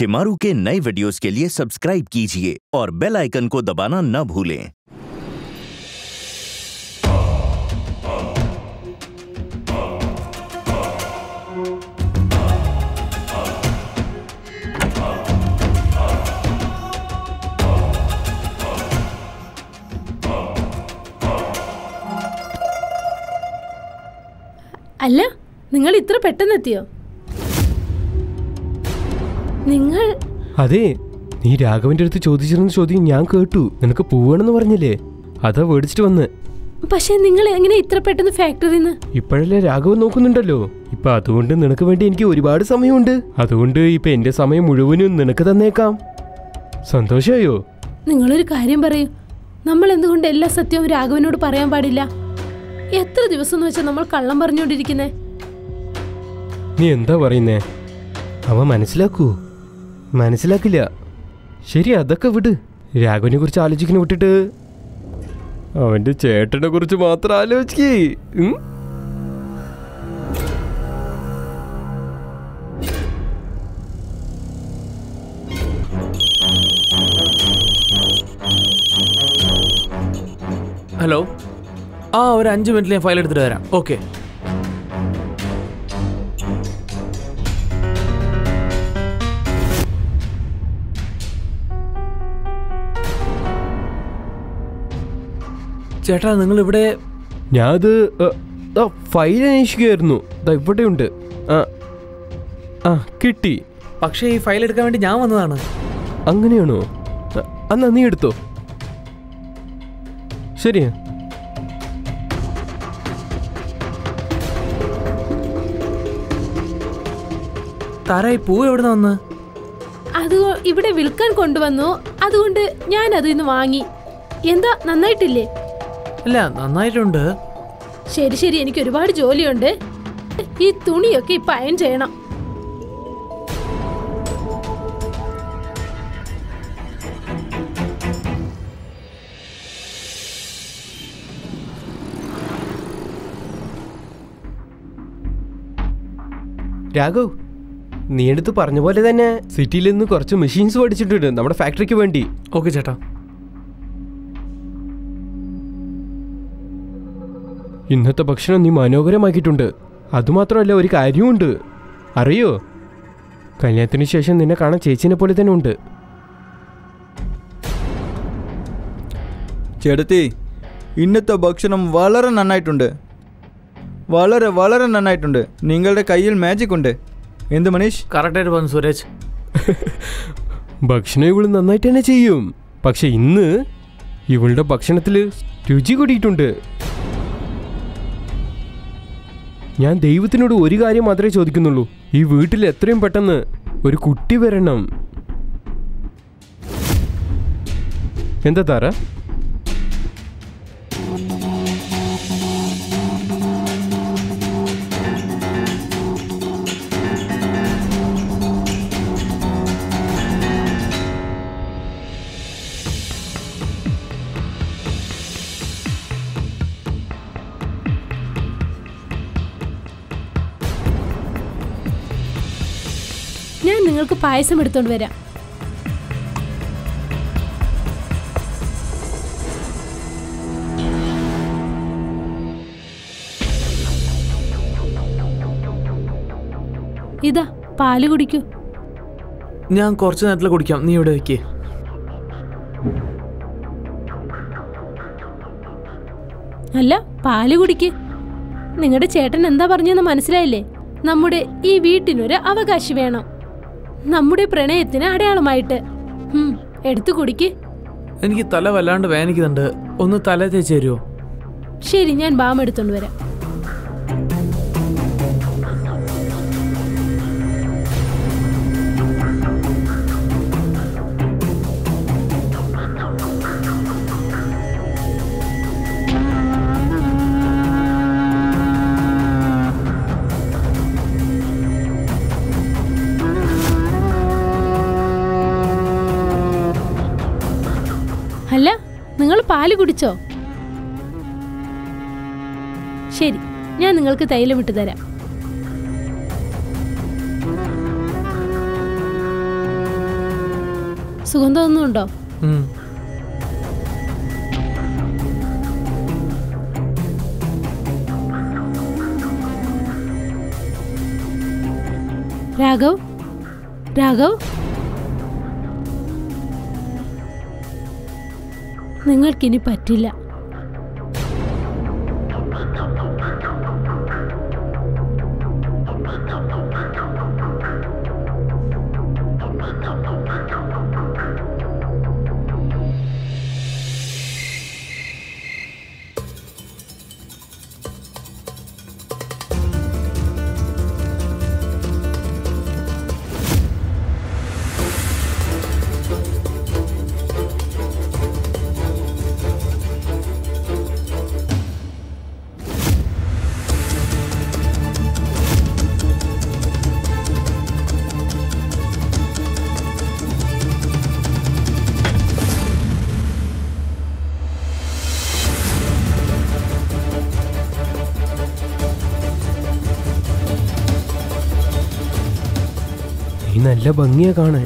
शिमारू के नए वीडियोस के लिए सब्सक्राइब कीजिए और बेल आइकन को दबाना न भूलें അല്ല നിങ്ങൾ ഇത്ര പെട്ടെന്ന് എത്തിയോ നിങ്ങൾ അതെ നീ രാഘവന്റെ അടുത്ത് ചോദിച്ചിരുന്ന ചോദ്യം ഞാൻ കേട്ടു നിനക്ക് പോവാണെന്ന് പറഞ്ഞില്ലേ അതാ മേടിച്ചിട്ട് വന്ന് പക്ഷെ നിങ്ങൾ എങ്ങനെ ഇത്ര പെട്ടെന്ന് ഫാക്ടറിന്ന് ഇപ്പോഴല്ലേ രാഘവൻ നോക്കുന്നുണ്ടല്ലോ ഇപ്പൊ അതുകൊണ്ട് നിനക്ക് വേണ്ടി എനിക്ക് ഒരുപാട് സമയമുണ്ട് അതുകൊണ്ട് ഇപ്പൊ എന്റെ സമയം മുഴുവനും നിനക്ക് തന്നേക്കാം സന്തോഷമായോ നിങ്ങളൊരു കാര്യം പറയൂ നമ്മൾ എന്തുകൊണ്ട് എല്ലാ സത്യവും രാഘവനോട് പറയാൻ പാടില്ല എത്ര ദിവസം എന്ന് വെച്ചാൽ നമ്മൾ കള്ളം പറഞ്ഞുകൊണ്ടിരിക്കുന്നേ നീ എന്താ പറയുന്നേ അവ മനസ്സിലാക്കൂ മനസ്സിലാക്കില്ല ശരി അതൊക്കെ വിട് രാഘവനെ കുറിച്ച് ആലോചിക്കുന്ന വിട്ടിട്ട് അവന്റെ ചേട്ടനെ കുറിച്ച് മാത്രം ആലോചിക്കേ ഉം? ഹലോ ആ ഒരു അഞ്ച് മിനിറ്റിൽ ഞാൻ ഫയൽ എടുത്തിട്ട് വരാം ഓക്കെ ചേട്ടാ നിങ്ങൾ ഇവിടെ ഞാൻ അത് ഫയൽ അന്വേഷിക്കുകയായിരുന്നു ദാ ഇവിടെയുണ്ട് ആ ആ കിട്ടി പക്ഷേ ഈ ഫയൽ എടുക്കാൻ വേണ്ടി ഞാൻ വന്നതാണ് അങ്ങനെയാണോ അ- എന്നാ നീ എടുത്തോ ശരിയാ താരായി പൂ എവിടെ നിന്ന് വന്ന് അത് ഇവിടെ വിൽക്കാൻ കൊണ്ടുവന്നു അതുകൊണ്ട് ഞാൻ അതിൽ നിന്ന് വാങ്ങി എന്താ നന്നായിട്ടില്ലേ അല്ല നന്നായിട്ടുണ്ട് ശരി ശരി എനിക്ക് ഒരുപാട് ജോലിയുണ്ട് ഈ തുണിയൊക്കെ ഇപ്പൊ അയൺ ചെയ്യണം രാഘവ് നീ എടുത്ത് പറഞ്ഞ പോലെ തന്നെ സിറ്റിയിൽ നിന്ന് കുറച്ച് മെഷീൻസ് പഠിച്ചിട്ടുണ്ട് നമ്മുടെ ഫാക്ടറിക്ക് വേണ്ടി ഓക്കെ ചേട്ടാ ഇന്നത്തെ ഭക്ഷണം നീ മനോഹരമാക്കിയിട്ടുണ്ട് അതുമാത്രമല്ല ഒരു കാര്യമുണ്ട് അറിയോ കല്യാണത്തിന് ശേഷം നിന്നെ കാണാൻ ചേച്ചിനെ പോലെ തന്നെ ഉണ്ട് ചേട്ടത്തി ഇന്നത്തെ ഭക്ഷണം വളരെ നന്നായിട്ടുണ്ട് വളരെ വളരെ നന്നായിട്ടുണ്ട് നിങ്ങളുടെ കയ്യിൽ മാജിക് ഉണ്ട് എന്ത് മനീഷ് കറക്റ്റായിട്ട് പറഞ്ഞു സുരേഷ് ഭക്ഷണം ഇവള് നന്നായിട്ട് തന്നെ ചെയ്യും പക്ഷെ ഇന്ന് ഇവളുടെ ഭക്ഷണത്തിൽ രുചി കൂടിയിട്ടുണ്ട് ഞാൻ ദൈവത്തിനോട് ഒരു കാര്യം മാത്രമേ ചോദിക്കുന്നുള്ളൂ ഈ വീട്ടിൽ എത്രയും പെട്ടെന്ന് ഒരു കുട്ടി വരണം എന്താ താര ഞാൻ നിങ്ങൾക്ക് പായസം എടുത്തോണ്ട് വരാം ഇതാ പാല് കുടിക്കൂ ഞാൻ കുറച്ച് നേരത്തിൽ കുടിക്കാം നീ ഇവിടെ വെക്കേ അല്ല പാല് കുടിക്ക് നിങ്ങളുടെ ചേട്ടൻ എന്താ പറഞ്ഞെന്ന് മനസ്സിലായില്ലേ നമ്മുടെ ഈ വീട്ടിനൊരു അവകാശി വേണം നമ്മുടെ പ്രണയത്തിന് അടയാളമായിട്ട് ഉം, എടുത്തു കുടിക്ക് എനിക്ക് തല വല്ലാണ്ട് വേദനിക്കുന്നുണ്ട് ഒന്ന് തല തേച്ച് തരുമോ ശരി ഞാൻ ബാം എടുത്തോണ്ട് വരാം അല്ല നിങ്ങൾ പാല് കുടിച്ചോ ശരി ഞാൻ നിങ്ങൾക്ക് തൈലം ഇട്ട് തരാം സുഖം തോന്നുന്നുണ്ടോ ഉം. രാഘവ് രാഘവ് നിങ്ങൾക്കിനി പറ്റില്ല നീ നല്ല ഭംഗിയാ കാണാൻ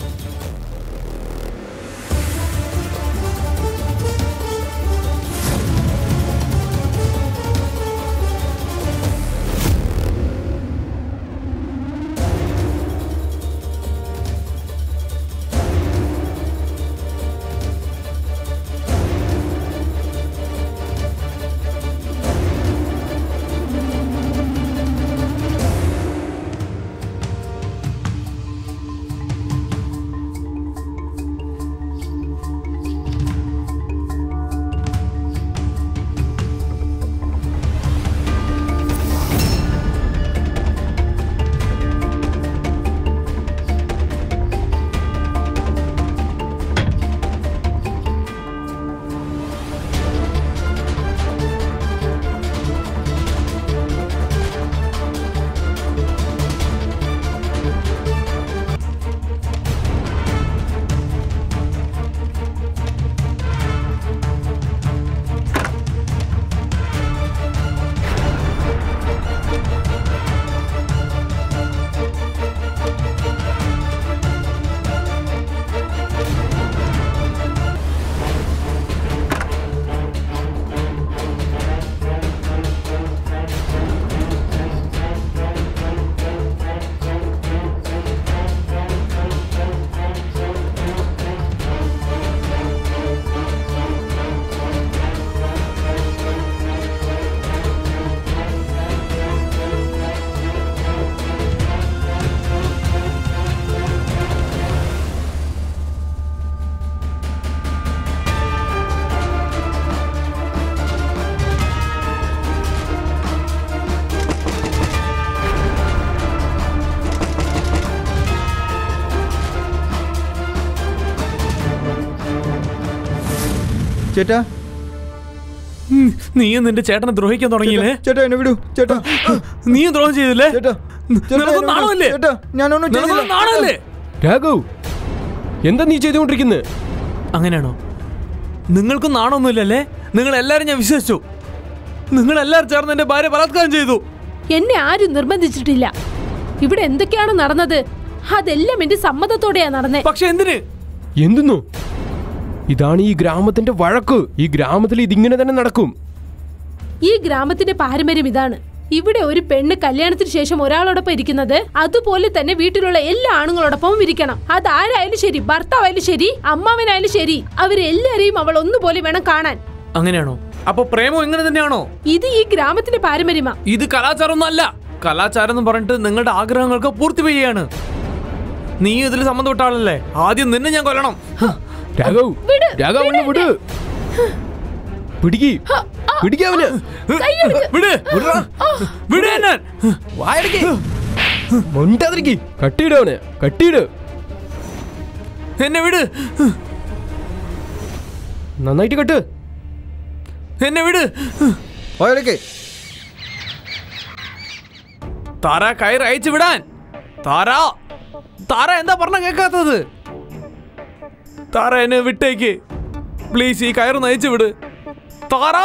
ചേട്ടാ ഉം. നീയും നിന്റെ ചേട്ടനെ ദ്രോഹിക്കാൻ തുടങ്ങിയില്ലേ ചേട്ടാ എന്നെ വിടൂ ചേട്ടാ നീയും ദ്രോഹം ചെയ്തില്ലേ ചേട്ടാ ചേട്ടാ, നിനക്ക് എന്നെ വിടൂ. നാണമില്ലേ? ചേട്ടാ ഞാനൊന്നും നിനക്ക് ചെയ്തില്ല നാണമല്ലേ രാഘവ് എന്താ നീ ചെയ്തുകൊണ്ടിരിക്കുന്നത് അങ്ങനെയാണോ നിങ്ങൾക്കും നാണമൊന്നുമില്ലല്ലേ നിങ്ങൾ എല്ലാരും ഞാൻ വിശ്വസിച്ചു നിങ്ങൾ എല്ലാവരും ചേർന്ന് എന്റെ ഭാര്യ ബലാത്കാരം ചെയ്തു എന്നെ ആരും നിർബന്ധിച്ചിട്ടില്ല ഇവിടെ എന്തൊക്കെയാണ് നടന്നത് അതെല്ലാം എന്റെ സമ്മതത്തോടെയാ നടന്നേ പക്ഷെ എന്തിന് എന്തെന്നോ ഇതാണ് ഈ ഗ്രാമത്തിന്റെ വഴക്ക് ഈ ഗ്രാമത്തിൽ ഇതിങ്ങനെ തന്നെ നടക്കും ഈ ഗ്രാമത്തിന്റെ പാരമ്പര്യം ഇതാണ് ഇവിടെ ഒരു പെണ്ണ് കല്യാണത്തിന് ശേഷം ഒരാളോടൊപ്പം ഇരിക്കുന്നത് അതുപോലെ തന്നെ വീട്ടിലുള്ള എല്ലാ ആണുങ്ങളോടൊപ്പവും ഇരിക്കണം അതാരായാലും ശരി ഭർത്താവായാലും ശരി അമ്മാവനായാലും ശരി അവരെല്ലാരെയും അവൾ ഒന്നുപോലെ വേണം കാണാൻ അങ്ങനെയാണോ അപ്പൊ പ്രേമം ഇങ്ങനെ തന്നെയാണോ ഇത് ഈ ഗ്രാമത്തിന്റെ പാരമ്പര്യമാ ഇത് കലാചാരം ഒന്നും അല്ല കലാചാരം എന്ന് പറഞ്ഞിട്ട് നിങ്ങളുടെ ആഗ്രഹങ്ങൾക്ക് പൂർത്തി ചെയ്യാണ് നീ ഇതിൽ സമ്മതം വിട്ട ആളല്ലേ ആദ്യം നിന്നെ ഞാൻ കൊല്ലണം രാഘവ് രാഘവ് അവനെ വിട് പിടിക്ക് പിടിക്കവന് വിട് വിട് എന്നെ. മുണ്ടാതിരിക്ക് കട്ടിയിട് അവനെ കട്ടിയിട് എന്നെ വിട് നന്നായിട്ട് കെട്ട് എന്നെ വിട് ഓയടക്കേ താര കയറ് അയച്ചു വിടാൻ താര താര എന്താ പറഞ്ഞ കേൾക്കാത്തത് താര എന്നെ വിട്ടേക്ക് പ്ലീസ് ഈ കയറ് അയച്ചു വിട് താര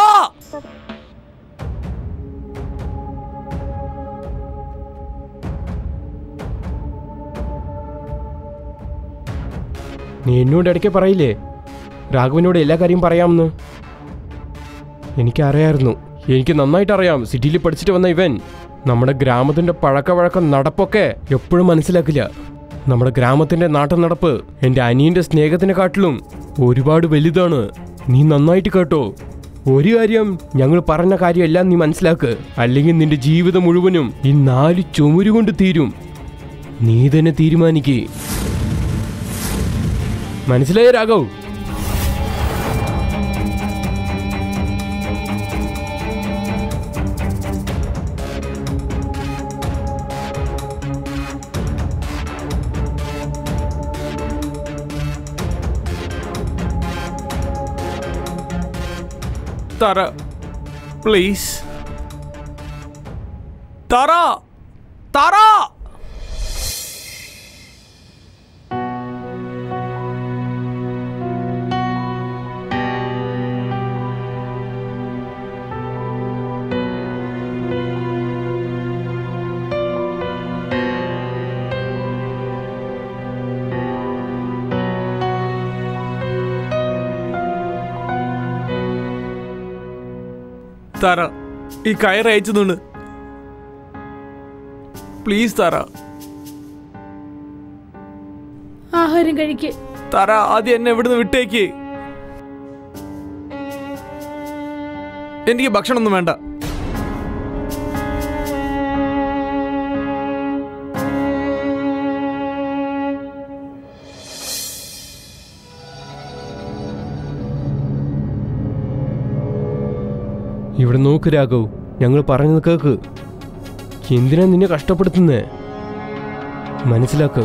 നീ എന്നോട് ഇടയ്ക്ക് പറയില്ലേ രാഘവനോട് എല്ലാ കാര്യം പറയാമെന്ന് എനിക്കറിയായിരുന്നു എനിക്ക് നന്നായിട്ട് അറിയാം സിറ്റിയിൽ പഠിച്ചിട്ട് വന്ന ഇവൻ നമ്മുടെ ഗ്രാമത്തിന്റെ പഴക്ക വഴക്കം നടപ്പൊക്കെ എപ്പോഴും മനസ്സിലാക്കില്ല നമ്മുടെ ഗ്രാമത്തിന്റെ നാട്ടു നടപ്പ് എൻ്റെ അനിയന്റെ സ്നേഹത്തിനെക്കാട്ടിലും ഒരുപാട് വലുതാണ് നീ നന്നായിട്ട് കേട്ടോ ഒരു കാര്യം ഞങ്ങൾ പറഞ്ഞ കാര്യമെല്ലാം നീ മനസ്സിലാക്ക് അല്ലെങ്കിൽ നിന്റെ ജീവിതം മുഴുവനും ഈ നാല് ചുമരു കൊണ്ട് തീരും നീ തന്നെ തീരുമാനിക്കേ മനസ്സിലായോ രാഘവ് താര പ്ലീസ് താര താര താര ഈ കയറ് അയച്ചു നിന്ന് പ്ലീസ് താര ആഹാരം കഴിക്ക് താര ആദ്യം എന്നെ ഇവിടുന്ന് വിട്ടേക്ക് എനിക്ക് ഭക്ഷണമൊന്നും വേണ്ട ഇവിടെ നോക്ക് രാഘവ് ഞങ്ങൾ പറഞ്ഞത് കേക്ക് എന്തിനാ നിന്നെ കഷ്ടപ്പെടുത്തുന്നേ മനസ്സിലാക്ക്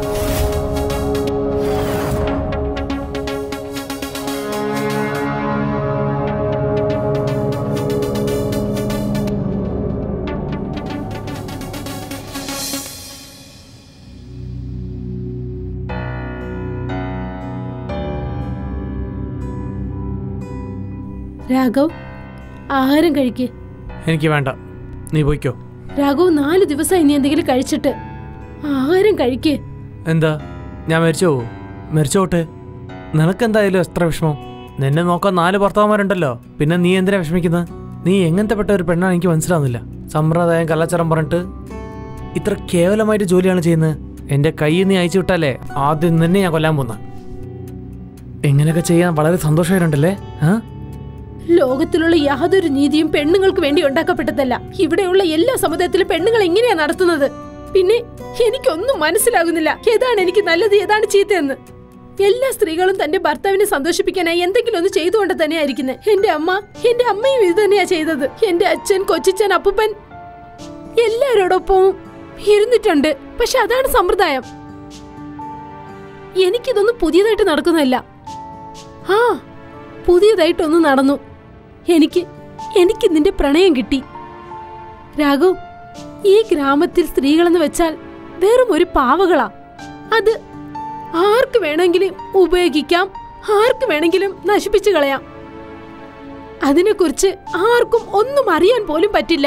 രാഘവ് ആഹാരം കഴിക്ക് എനിക്ക് വേണ്ട നീ പോയിക്കോ രാഘവ് നാല് ദിവസമായി നീ എന്തെങ്കിലും കഴിച്ചിട്ട് ആഹാരം കഴിക്ക് എന്താ ഞാൻ മരിച്ചോ മരിച്ചോട്ടെ നിനക്കെന്തായാലും എത്ര വിഷമം നിന്നെ നോക്കാൻ നാല് ഭർത്താവന്മാരുണ്ടല്ലോ പിന്നെ നീ എന്തിനാ വിഷമിക്കുന്നത് നീ എങ്ങനത്തെ പെട്ട ഒരു പെണ്ണാണ് എനിക്ക് മനസ്സിലാവുന്നില്ല സമ്പ്രദായം കള്ളച്ചറം പറഞ്ഞിട്ട് ഇത്ര കേവലമായിട്ട് ജോലിയാണ് ചെയ്യുന്നത് എന്റെ കയ്യിൽ നീ അയച്ചു വിട്ടാലേ ആദ്യം നിന്നെ ഞാൻ കൊല്ലാൻ പോന്ന ഇങ്ങനെയൊക്കെ ചെയ്യാൻ വളരെ സന്തോഷമായിട്ടുണ്ടല്ലേ ആ ലോകത്തിലുള്ള യാതൊരു നീതിയും പെണ്ണുങ്ങൾക്ക് വേണ്ടി ഉണ്ടാക്കപ്പെട്ടതല്ല ഇവിടെയുള്ള എല്ലാ സമുദായത്തിലും പെണ്ണുങ്ങൾ എങ്ങനെയാ നടത്തുന്നത് പിന്നെ എനിക്കൊന്നും മനസ്സിലാകുന്നില്ല ഏതാണ് എനിക്ക് നല്ലത് ഏതാണ് ചീത്തയെന്ന് എല്ലാ സ്ത്രീകളും തന്റെ ഭർത്താവിനെ സന്തോഷിപ്പിക്കാനായി എന്തെങ്കിലും ഒന്ന് ചെയ്തുകൊണ്ട് തന്നെയായിരിക്കുന്നത് എന്റെ അമ്മ എന്റെ അമ്മയും ഇത് തന്നെയാ ചെയ്തത് എന്റെ അച്ഛൻ കൊച്ചിച്ചൻ അപ്പൂപ്പൻ എല്ലാരോടൊപ്പവും ഇരുന്നിട്ടുണ്ട് പക്ഷെ അതാണ് സമ്പ്രദായം എനിക്കിതൊന്നും പുതിയതായിട്ട് നടക്കുന്നതല്ല ആ പുതിയതായിട്ടൊന്ന് നടന്നു എനിക്ക് എനിക്ക് നിന്റെ പ്രണയം കിട്ടി രാഘവ് ഈ ഗ്രാമത്തിൽ സ്ത്രീകളെന്ന് വെച്ചാൽ വെറും ഒരു പാവകളാ അത് ആർക്ക് വേണമെങ്കിലും ഉപയോഗിക്കാം ആർക്ക് വേണമെങ്കിലും നശിപ്പിച്ചു കളയാം അതിനെക്കുറിച്ച് ആർക്കും ഒന്നും അറിയാൻ പോലും പറ്റില്ല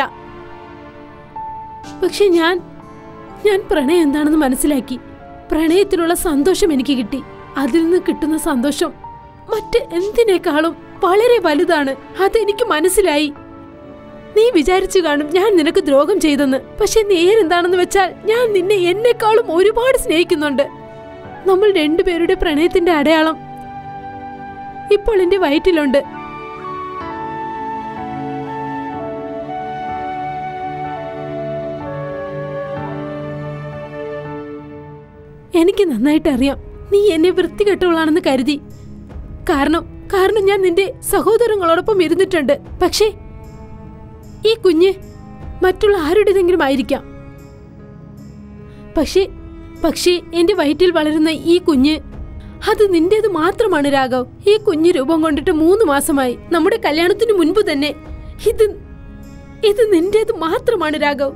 പക്ഷെ ഞാൻ ഞാൻ പ്രണയം എന്താണെന്ന് മനസ്സിലാക്കി പ്രണയത്തിലുള്ള സന്തോഷം എനിക്ക് കിട്ടി അതിൽ നിന്ന് കിട്ടുന്ന സന്തോഷം മറ്റ് എന്തിനേക്കാളും വളരെ വലുതാണ് അതെനിക്ക് മനസ്സിലായി നീ വിചാരിച്ചു കാണും ഞാൻ നിനക്ക് ദ്രോഹം ചെയ്തെന്ന് പക്ഷെ നേരെന്താണെന്ന് വെച്ചാൽ ഞാൻ നിന്നെ എന്നെക്കാളും ഒരുപാട് സ്നേഹിക്കുന്നുണ്ട് നമ്മൾ രണ്ടുപേരുടെ പ്രണയത്തിന്റെ അടയാളം ഇപ്പോൾ എന്റെ വയറ്റിലുണ്ട് എനിക്ക് നന്നായിട്ട് അറിയാം നീ എന്നെ വൃത്തികെട്ടവളാണെന്ന് കരുതി കാരണം കാരണം ഞാൻ നിന്റെ സഹോദരങ്ങളോടൊപ്പം ഇരുന്നിട്ടുണ്ട് പക്ഷേ ഈ കുഞ്ഞ് മറ്റുള്ള ആരുടേതെങ്കിലും ആയിരിക്കാം പക്ഷേ പക്ഷേ എന്റെ വയറ്റിൽ വളരുന്ന ഈ കുഞ്ഞ് അത് നിന്റേത് മാത്രമാണ് രാഘവ് ഈ കുഞ്ഞ് രൂപം കൊണ്ടിട്ട് മൂന്ന് മാസമായി നമ്മുടെ കല്യാണത്തിന് മുൻപ് തന്നെ ഇത് ഇത് നിന്റേത് മാത്രമാണ് രാഘവ്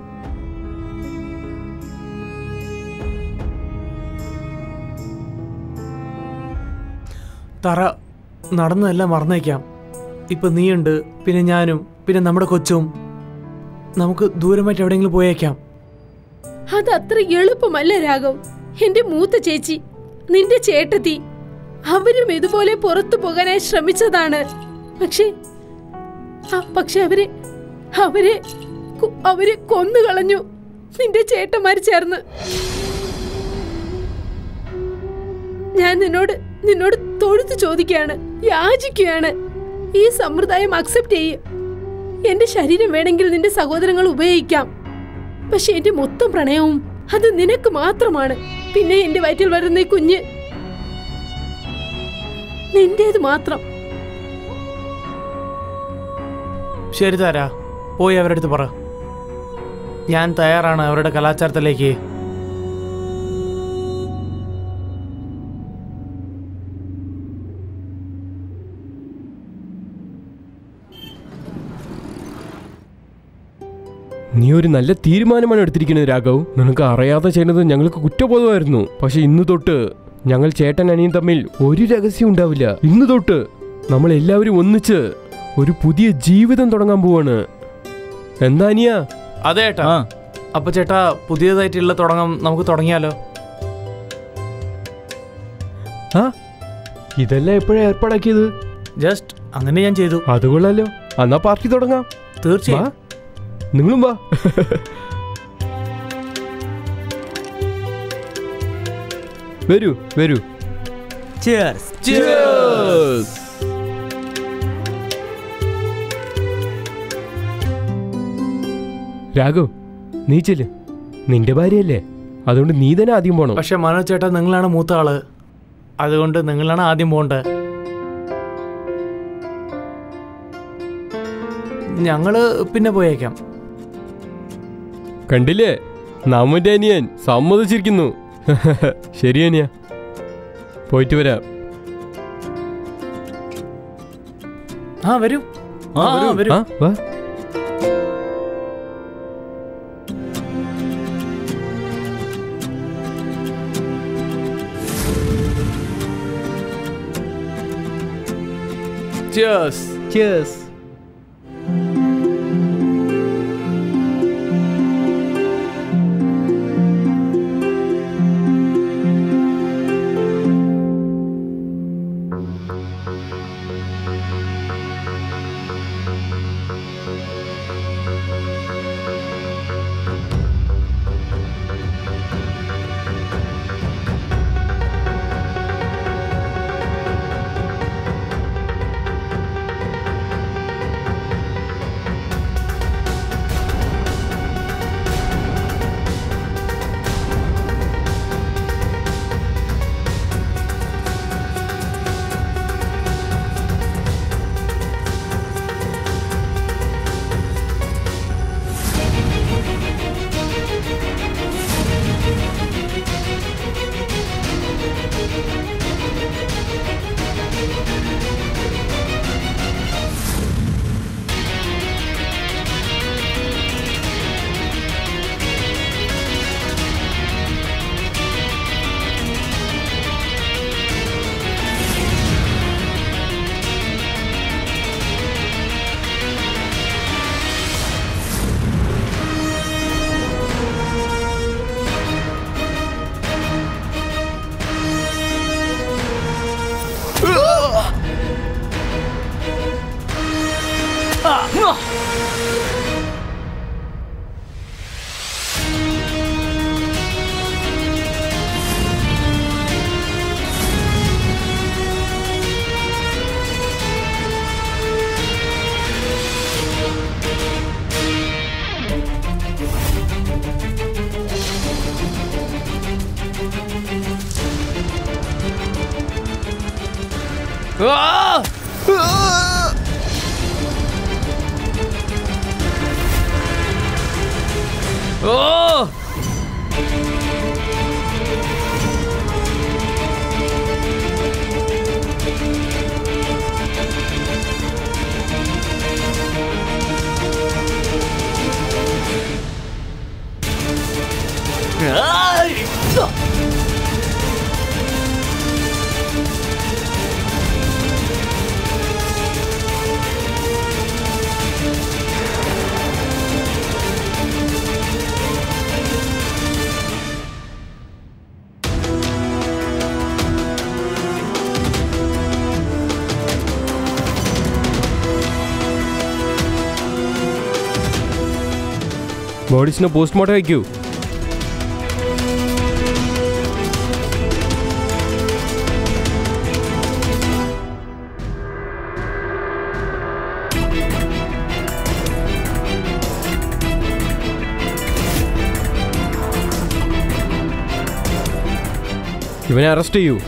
തറ നടന്നതെല്ലാം മറന്നേക്കാം ഇപ്പൊ നീയുണ്ട് പിന്നെ ഞാനും പിന്നെ നമ്മുടെ കൊച്ചും നമുക്ക് ദൂരമായിട്ട് എവിടെയെങ്കിലും പോയേക്കാം അത് അത്ര എളുപ്പമല്ല രാഘവ് എന്റെ മൂത്ത ചേച്ചി നിന്റെ ചേട്ടത്തി അവരും ഇതുപോലെ പുറത്തു പോകാനായി ശ്രമിച്ചതാണ് പക്ഷേ ആ, പക്ഷെ അവരെ അവരെ കൊ- അവരെ കൊന്നു കളഞ്ഞു നിന്റെ ചേട്ടന്മാർ ചേർന്ന് ഞാൻ നിന്നോട് നിന്നോട് തൊഴുത്ത് ചോദിക്കുകയാണ് യാചിക്കുകയാണ് ഈ സമ്പ്രദായം അക്സെപ്റ്റ് ചെയ്യും എന്റെ ശരീരം വേണമെങ്കിൽ നിന്റെ സഹോദരങ്ങൾ ഉപയോഗിക്കാം പക്ഷെ എന്റെ മൊത്തം പ്രണയവും അത് നിനക്ക് മാത്രമാണ് പിന്നെ എന്റെ വയറ്റിൽ വരുന്ന ഈ കുഞ്ഞ് നിന്റേത് മാത്രം ശരി താര പോയി അവരുടെ അടുത്ത് പറ ഞാൻ തയ്യാറാണ് അവരുടെ കലാചാരത്തിലേക്ക് നീ ഒരു നല്ല തീരുമാനമാണ് എടുത്തിരിക്കുന്നത് രാഘവ് നിനക്ക് അറിയാതെ ചെയ്യുന്നത് ഞങ്ങൾക്ക് കുറ്റബോധമായിരുന്നു പക്ഷെ ഇന്ന് തൊട്ട് ഞങ്ങൾ ചേട്ടൻ അനിയും തമ്മിൽ ഒരു രഹസ്യം ഉണ്ടാവില്ല ഇന്ന് തൊട്ട് നമ്മൾ എല്ലാവരും ഒന്നിച്ച് ഒരു പുതിയ ജീവിതം തുടങ്ങാൻ പോവാണ് എന്താ അനിയ അതെ ഏട്ടാ ആ അപ്പൊ ചേട്ടാ പുതിയതായിട്ടുള്ള തുടങ്ങാം നമുക്ക് തുടങ്ങിയാലോ ആ ഇതെല്ലാം എപ്പോഴാ ഏർപ്പാടാക്കിയത് ജസ്റ്റ് അങ്ങനെ ഞാൻ ചെയ്തു അത് കൊള്ളാലോ എന്നാ പാർട്ടി തുടങ്ങാം വാ തീർച്ചയായും നിങ്ങളും വാ വരൂ വരൂ Cheers! രാഘവ് നീ ചെല്ല് നിന്റെ ഭാര്യയല്ലേ അതുകൊണ്ട് നീ തന്നെ ആദ്യം പോണം പക്ഷെ മനോജ് ചേട്ടാ നിങ്ങളാണ് മൂത്ത ആള് അതുകൊണ്ട് നിങ്ങളാണ് ആദ്യം പോകേണ്ടത് ഞങ്ങള് പിന്നെ പോയേക്കാം കണ്ടില്ലേ നമ്മുടെ അനിയൻ സമ്മതിച്ചിരിക്കുന്നു ശരി അനിയ പോയിട്ട് വരാം ആ വരൂ ആ, ആ വരൂ. വരൂ ആ വാ Cheers. Cheers. ആ! ഓ ബോഡീസിന് പോസ്റ്റ്മോർട്ടം വയ്ക്കൂ ഇവനെ അറസ്റ്റ് ചെയ്യൂ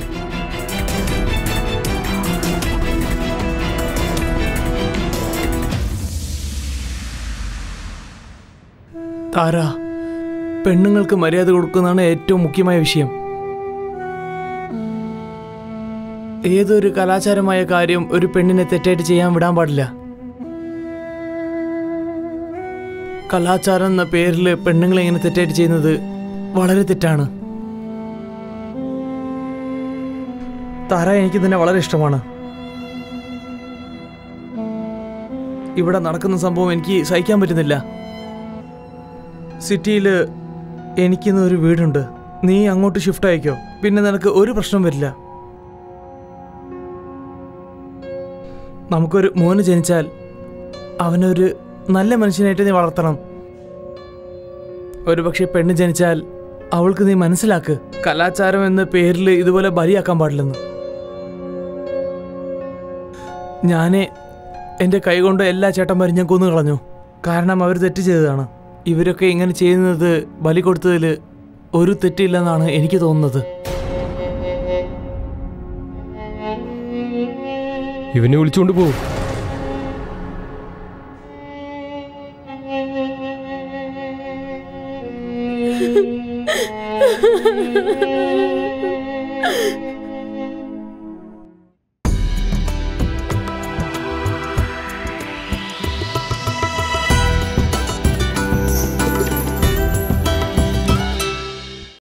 താര പെണ്ണുങ്ങൾക്ക് മര്യാദ കൊടുക്കുന്നതാണ് ഏറ്റവും മുഖ്യമായ വിഷയം ഏതൊരു കലാചാരമായ കാര്യം ഒരു പെണ്ണിനെ തെറ്റായിട്ട് ചെയ്യാൻ വിടാൻ പാടില്ല കലാചാരം എന്ന പേരിൽ പെണ്ണുങ്ങളെ ഇങ്ങനെ തെറ്റായിട്ട് ചെയ്യുന്നത് വളരെ തെറ്റാണ് താര എനിക്ക് തന്നെ വളരെ ഇഷ്ടമാണ് ഇവിടെ നടക്കുന്ന സംഭവം എനിക്ക് സഹിക്കാൻ പറ്റുന്നില്ല സിറ്റിയിൽ എനിക്കിന്ന് ഒരു വീടുണ്ട് നീ അങ്ങോട്ട് ഷിഫ്റ്റ് ആയിക്കോ പിന്നെ നിനക്ക് ഒരു പ്രശ്നം വരില്ല നമുക്കൊരു മോന് ജനിച്ചാൽ അവനൊരു നല്ല മനുഷ്യനായിട്ട് നീ വളർത്തണം ഒരു പക്ഷേ പെണ്ണ് ജനിച്ചാൽ അവൾക്ക് നീ മനസ്സിലാക്ക് കലാചാരം എന്ന പേരിൽ ഇതുപോലെ ബലിയാക്കാൻ പാടില്ലെന്ന് ഞാനേ എൻ്റെ കൈകൊണ്ട് എല്ലാ ചേട്ടന്മാരും ഞാൻ കൊന്നു കളഞ്ഞു കാരണം അവർ തെറ്റ് ചെയ്തതാണ് ഇവരൊക്കെ ഇങ്ങനെ ചെയ്യുന്നത് ബലി കൊടുത്തതിൽ ഒരു തെറ്റില്ലെന്നാണ് എനിക്ക് തോന്നുന്നത് ഇവനെ വിളിച്ചുകൊണ്ട് പോകും